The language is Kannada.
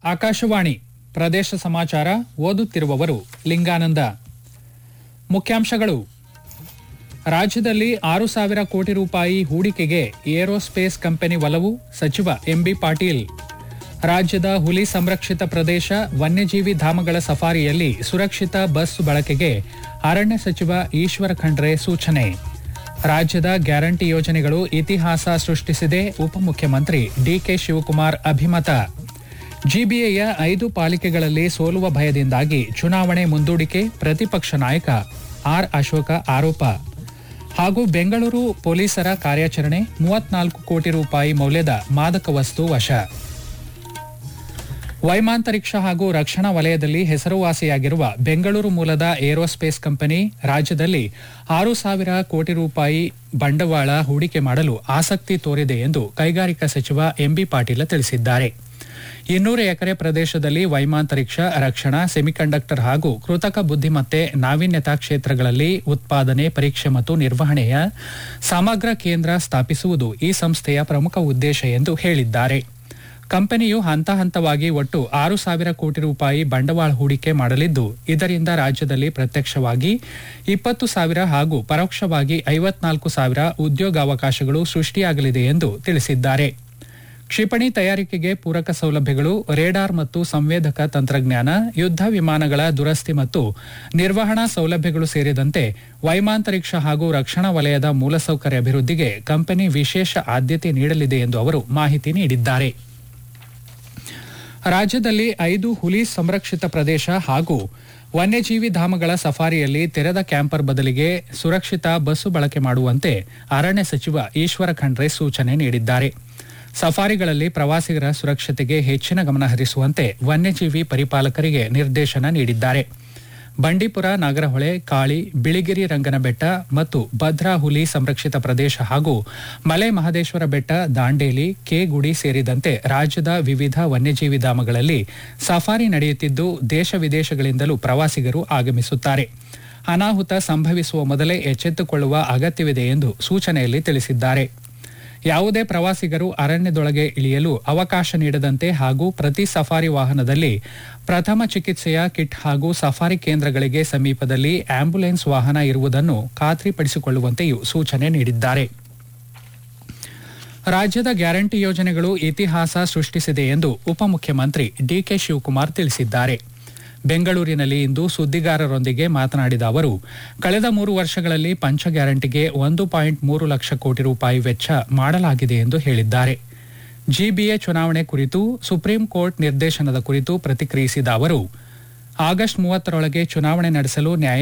ಆಕಾಶವಾಣಿ ಪ್ರದೇಶ ಸಮಾಚಾರ ಓದುತ್ತಿರುವವರು ಲಿಂಗಾನಂದ ಮುಖ್ಯಾಂಶಗಳು ರಾಜ್ಯದಲ್ಲಿ ಆರು ಸಾವಿರ ಕೋಟಿ ರೂಪಾಯಿ ಹೂಡಿಕೆಗೆ ಏರೋಸ್ಪೇಸ್ ಕಂಪನಿ ಒಲವು ಸಚಿವ ಎಂಬಿ ಪಾಟೀಲ್ ರಾಜ್ಯದ ಹುಲಿ ಸಂರಕ್ಷಿತ ಪ್ರದೇಶ ವನ್ಯಜೀವಿ ಧಾಮಗಳ ಸಫಾರಿಯಲ್ಲಿ ಸುರಕ್ಷಿತ ಬಸ್ ಬಳಕೆಗೆ ಅರಣ್ಯ ಸಚಿವ ಈಶ್ವರ ಖಂಡ್ರೆ ಸೂಚನೆ ರಾಜ್ಯದ ಗ್ಯಾರಂಟಿ ಯೋಜನೆಗಳು ಇತಿಹಾಸ ಸೃಷ್ಟಿಸಿದೆ ಉಪಮುಖ್ಯಮಂತ್ರಿ ಡಿಕೆ ಶಿವಕುಮಾರ್ ಅಭಿಮತ ಜಿಬಿಎಯ ಐದು ಪಾಲಿಕೆಗಳಲ್ಲಿ ಸೋಲುವ ಭಯದಿಂದಾಗಿ ಚುನಾವಣೆ ಮುಂದೂಡಿಕೆ ಪ್ರತಿಪಕ್ಷ ನಾಯಕ ಆರ್ ಅಶೋಕ ಆರೋಪ ಹಾಗೂ ಬೆಂಗಳೂರು ಪೊಲೀಸರ ಕಾರ್ಯಾಚರಣೆ ಮೂವತ್ನಾಲ್ಕು ಕೋಟಿ ರೂಪಾಯಿ ಮೌಲ್ಯದ ಮಾದಕ ವಸ್ತು ವಶ ವೈಮಾಂತರಿಕ್ಷ ಹಾಗೂ ರಕ್ಷಣಾ ವಲಯದಲ್ಲಿ ಹೆಸರುವಾಸಿಯಾಗಿರುವ ಬೆಂಗಳೂರು ಮೂಲದ ಏರೋಸ್ಪೇಸ್ ಕಂಪನಿ ರಾಜ್ಯದಲ್ಲಿ ಆರು ಸಾವಿರ ಕೋಟಿ ರೂಪಾಯಿ ಬಂಡವಾಳ ಹೂಡಿಕೆ ಮಾಡಲು ಆಸಕ್ತಿ ತೋರಿದೆ ಎಂದು ಕೈಗಾರಿಕಾ ಸಚಿವ ಎಂಬಿ ಪಾಟೀಲ ತಿಳಿಸಿದ್ದಾರೆ ಇನ್ನೂರು ಎಕರೆ ಪ್ರದೇಶದಲ್ಲಿ ವೈಮಾಂತರಿಕ್ಷ ರಕ್ಷಣಾ ಸೆಮಿಕಂಡಕ್ಟರ್ ಹಾಗೂ ಕೃತಕ ಬುದ್ಧಿಮತ್ತೆ ನಾವೀನ್ಯತಾ ಕ್ಷೇತ್ರಗಳಲ್ಲಿ ಉತ್ಪಾದನೆ ಪರೀಕ್ಷೆ ಮತ್ತು ನಿರ್ವಹಣೆಯ ಸಮಗ್ರ ಕೇಂದ್ರ ಸ್ಥಾಪಿಸುವುದು ಈ ಸಂಸ್ಥೆಯ ಪ್ರಮುಖ ಉದ್ದೇಶ ಎಂದು ಹೇಳಿದ್ದಾರೆ ಕಂಪನಿಯು ಹಂತ ಹಂತವಾಗಿ ಒಟ್ಟು ಆರು ಸಾವಿರ ಕೋಟಿ ರೂಪಾಯಿ ಬಂಡವಾಳ ಹೂಡಿಕೆ ಮಾಡಲಿದ್ದು ಇದರಿಂದ ರಾಜ್ಯದಲ್ಲಿ ಪ್ರತ್ಯಕ್ಷವಾಗಿ ಇಪ್ಪತ್ತು ಸಾವಿರ ಹಾಗೂ ಪರೋಕ್ಷವಾಗಿ ಐವತ್ನಾಲ್ಕು ಸಾವಿರ ಉದ್ಯೋಗಾವಕಾಶಗಳು ಸೃಷ್ಟಿಯಾಗಲಿದೆ ಎಂದು ತಿಳಿಸಿದ್ದಾರೆ ಕ್ಷಿಪಣಿ ತಯಾರಿಕೆಗೆ ಪೂರಕ ಸೌಲಭ್ಯಗಳು ರೇಡಾರ್ ಮತ್ತು ಸಂವೇದಕ ತಂತ್ರಜ್ಞಾನ ಯುದ್ಧ ವಿಮಾನಗಳ ದುರಸ್ತಿ ಮತ್ತು ನಿರ್ವಹಣಾ ಸೌಲಭ್ಯಗಳು ಸೇರಿದಂತೆ ವೈಮಾಂತರಿಕ್ಷ ಹಾಗೂ ರಕ್ಷಣಾ ವಲಯದ ಮೂಲಸೌಕರ್ಯ ಅಭಿವೃದ್ಧಿಗೆ ಕಂಪನಿ ವಿಶೇಷ ಆದ್ಯತೆ ನೀಡಲಿದೆ ಎಂದು ಅವರು ಮಾಹಿತಿ ನೀಡಿದ್ದಾರೆ ರಾಜ್ಯದಲ್ಲಿ ಐದು ಹುಲಿ ಸಂರಕ್ಷಿತ ಪ್ರದೇಶ ಹಾಗೂ ವನ್ಯಜೀವಿ ಧಾಮಗಳ ಸಫಾರಿಯಲ್ಲಿ ತೆರೆದ ಕ್ಯಾಂಪರ್ ಬದಲಿಗೆ ಸುರಕ್ಷಿತ ಬಸ್ಸು ಬಳಕೆ ಮಾಡುವಂತೆ ಅರಣ್ಯ ಸಚಿವ ಈಶ್ವರ ಖಂಡ್ರೆ ಸೂಚನೆ ನೀಡಿದ್ದಾರೆ ಸಫಾರಿಗಳಲ್ಲಿ ಪ್ರವಾಸಿಗರ ಸುರಕ್ಷತೆಗೆ ಹೆಚ್ಚಿನ ಗಮನ ಹರಿಸುವಂತೆ ವನ್ಯಜೀವಿ ಪರಿಪಾಲಕರಿಗೆ ನಿರ್ದೇಶನ ನೀಡಿದ್ದಾರೆ ಬಂಡೀಪುರ ನಾಗರಹೊಳೆ ಕಾಳಿ ಬಿಳಿಗಿರಿ ರಂಗನಬೆಟ್ಟ ಮತ್ತು ಭದ್ರಾ ಹುಲಿ ಸಂರಕ್ಷಿತ ಪ್ರದೇಶ ಹಾಗೂ ಮಲೆ ಮಹದೇಶ್ವರ ಬೆಟ್ಟ ದಾಂಡೇಲಿ ಕೆಗುಡಿ ಸೇರಿದಂತೆ ರಾಜ್ಯದ ವಿವಿಧ ವನ್ಯಜೀವಿ ಧಾಮಗಳಲ್ಲಿ ಸಫಾರಿ ನಡೆಯುತ್ತಿದ್ದು ದೇಶ ವಿದೇಶಗಳಿಂದಲೂ ಪ್ರವಾಸಿಗರು ಆಗಮಿಸುತ್ತಾರೆ ಅನಾಹುತ ಸಂಭವಿಸುವ ಮೊದಲೇ ಎಚ್ಚೆತ್ತುಕೊಳ್ಳುವ ಅಗತ್ಯವಿದೆ ಎಂದು ಸೂಚನೆಯಲ್ಲಿ ತಿಳಿಸಿದ್ದಾರೆ ಯಾವುದೇ ಪ್ರವಾಸಿಗರು ಅರಣ್ಯದೊಳಗೆ ಇಳಿಯಲು ಅವಕಾಶ ನೀಡದಂತೆ ಹಾಗೂ ಪ್ರತಿ ಸಫಾರಿ ವಾಹನದಲ್ಲಿ ಪ್ರಥಮ ಚಿಕಿತ್ಸೆಯ ಕಿಟ್ ಹಾಗೂ ಸಫಾರಿ ಕೇಂದ್ರಗಳಿಗೆ ಸಮೀಪದಲ್ಲಿ ಆಂಬ್ಯುಲೆನ್ಸ್ ವಾಹನ ಇರುವುದನ್ನು ಖಾತ್ರಿಪಡಿಸಿಕೊಳ್ಳುವಂತೆಯೂ ಸೂಚನೆ ನೀಡಿದ್ದಾರೆ ರಾಜ್ಯದ ಗ್ಯಾರಂಟಿ ಯೋಜನೆಗಳು ಇತಿಹಾಸ ಸೃಷ್ಟಿಸಿದೆ ಎಂದು ಉಪಮುಖ್ಯಮಂತ್ರಿ ಡಿಕೆ ಶಿವಕುಮಾರ್ ತಿಳಿಸಿದ್ದಾರೆ ಬೆಂಗಳೂರಿನಲ್ಲಿ ಇಂದು ಸುದ್ದಿಗಾರರೊಂದಿಗೆ ಮಾತನಾಡಿದ ಅವರು ಕಳೆದ ಮೂರು ವರ್ಷಗಳಲ್ಲಿ ಪಂಚ ಗ್ಯಾರಂಟಿಗೆ ಒಂದು ಪಾಯಿಂಟ್ ಮೂರು ಲಕ್ಷ ಕೋಟಿ ರೂಪಾಯಿ ವೆಚ್ಚ ಮಾಡಲಾಗಿದೆ ಎಂದು ಹೇಳಿದ್ದಾರೆ ಜಿಬಿಎ ಚುನಾವಣೆ ಕುರಿತು ಸುಪ್ರೀಂ ಕೋರ್ಟ್ ನಿರ್ದೇಶನದ ಕುರಿತು ಪ್ರತಿಕ್ರಿಯಿಸಿದ ಅವರು ಆಗಸ್ಟ್ ಮೂವತ್ತರೊಳಗೆ ಚುನಾವಣೆ ನಡೆಸಲು ನ್ಯಾಯ